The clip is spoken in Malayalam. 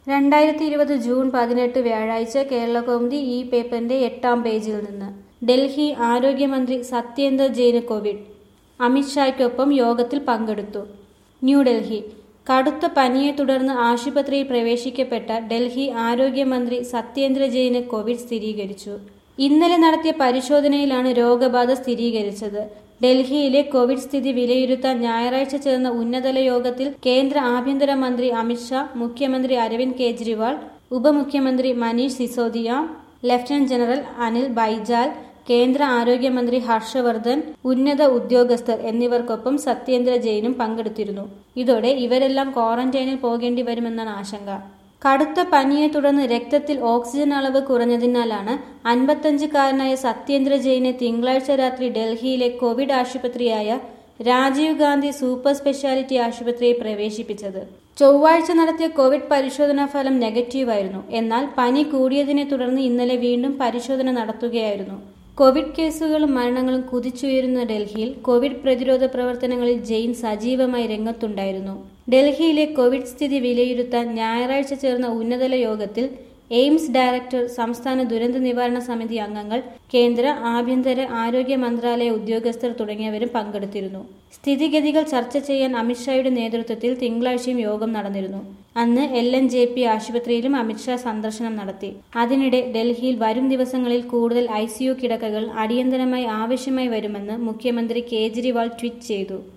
രണ്ടായിരത്തി ഇരുപത് ജൂൺ പതിനെട്ട് വ്യാഴാഴ്ച കേരളകൗമുദി ഈ പേപ്പറിന്റെ എട്ടാം പേജിൽ നിന്ന് ഡൽഹി ആരോഗ്യമന്ത്രി സത്യേന്ദർ ജെയിന് കോവിഡ് അമിത്ഷായ്ക്കൊപ്പം യോഗത്തിൽ പങ്കെടുത്തു ന്യൂഡൽഹി കടുത്ത പനിയെ തുടർന്ന് ആശുപത്രിയിൽ പ്രവേശിക്കപ്പെട്ട ഡൽഹി ആരോഗ്യമന്ത്രി സത്യേന്ദ്ര ജെയിന് കോവിഡ് സ്ഥിരീകരിച്ചു ഇന്നലെ നടത്തിയ പരിശോധനയിലാണ് രോഗബാധ സ്ഥിരീകരിച്ചത് ഡൽഹിയിലെ കോവിഡ് സ്ഥിതി വിലയിരുത്താൻ ഞായറാഴ്ച ചേർന്ന ഉന്നതതല യോഗത്തിൽ കേന്ദ്ര ആഭ്യന്തരമന്ത്രി അമിത്ഷാ മുഖ്യമന്ത്രി അരവിന്ദ് കെജ്രിവാൾ ഉപമുഖ്യമന്ത്രി മനീഷ് സിസോദിയ ലഫ്റ്റനന്റ് ജനറൽ അനിൽ ബൈജാൽ കേന്ദ്ര ആരോഗ്യമന്ത്രി ഹർഷവർദ്ധൻ ഉന്നത ഉദ്യോഗസ്ഥർ എന്നിവർക്കൊപ്പം സത്യേന്ദ്ര ജെയിനും പങ്കെടുത്തിരുന്നു ഇതോടെ ഇവരെല്ലാം ക്വാറന്റൈനിൽ പോകേണ്ടി വരുമെന്നാണ് ആശങ്ക കടുത്ത പനിയെ തുടർന്ന് രക്തത്തിൽ ഓക്സിജൻ അളവ് കുറഞ്ഞതിനാലാണ് അൻപത്തഞ്ചുകാരനായ സത്യേന്ദ്ര ജെയിനെ തിങ്കളാഴ്ച രാത്രി ഡൽഹിയിലെ കോവിഡ് ആശുപത്രിയായ രാജീവ് ഗാന്ധി സൂപ്പർ സ്പെഷ്യാലിറ്റി ആശുപത്രിയിൽ പ്രവേശിപ്പിച്ചത് ചൊവ്വാഴ്ച നടത്തിയ കോവിഡ് പരിശോധനാ ഫലം നെഗറ്റീവായിരുന്നു എന്നാൽ പനി കൂടിയതിനെ തുടർന്ന് ഇന്നലെ വീണ്ടും പരിശോധന നടത്തുകയായിരുന്നു കോവിഡ് കേസുകളും മരണങ്ങളും കുതിച്ചുയരുന്ന ഡൽഹിയിൽ കോവിഡ് പ്രതിരോധ പ്രവർത്തനങ്ങളിൽ ജെയിൻ സജീവമായി രംഗത്തുണ്ടായിരുന്നു ഡൽഹിയിലെ കോവിഡ് സ്ഥിതി വിലയിരുത്താൻ ഞായറാഴ്ച ചേർന്ന ഉന്നതതല യോഗത്തിൽ എയിംസ് ഡയറക്ടർ സംസ്ഥാന ദുരന്ത നിവാരണ സമിതി അംഗങ്ങൾ കേന്ദ്ര ആഭ്യന്തര ആരോഗ്യ മന്ത്രാലയ ഉദ്യോഗസ്ഥർ തുടങ്ങിയവരും പങ്കെടുത്തിരുന്നു സ്ഥിതിഗതികൾ ചർച്ച ചെയ്യാൻ അമിത്ഷായുടെ നേതൃത്വത്തിൽ തിങ്കളാഴ്ചയും യോഗം നടന്നിരുന്നു അന്ന് എൽ എൻ ജെ പി ആശുപത്രിയിലും അമിത്ഷാ സന്ദർശനം നടത്തി അതിനിടെ ഡൽഹിയിൽ വരും ദിവസങ്ങളിൽ കൂടുതൽ ഐ കിടക്കകൾ അടിയന്തരമായി ആവശ്യമായി വരുമെന്ന് മുഖ്യമന്ത്രി കേജ്രിവാൾ ട്വീറ്റ് ചെയ്തു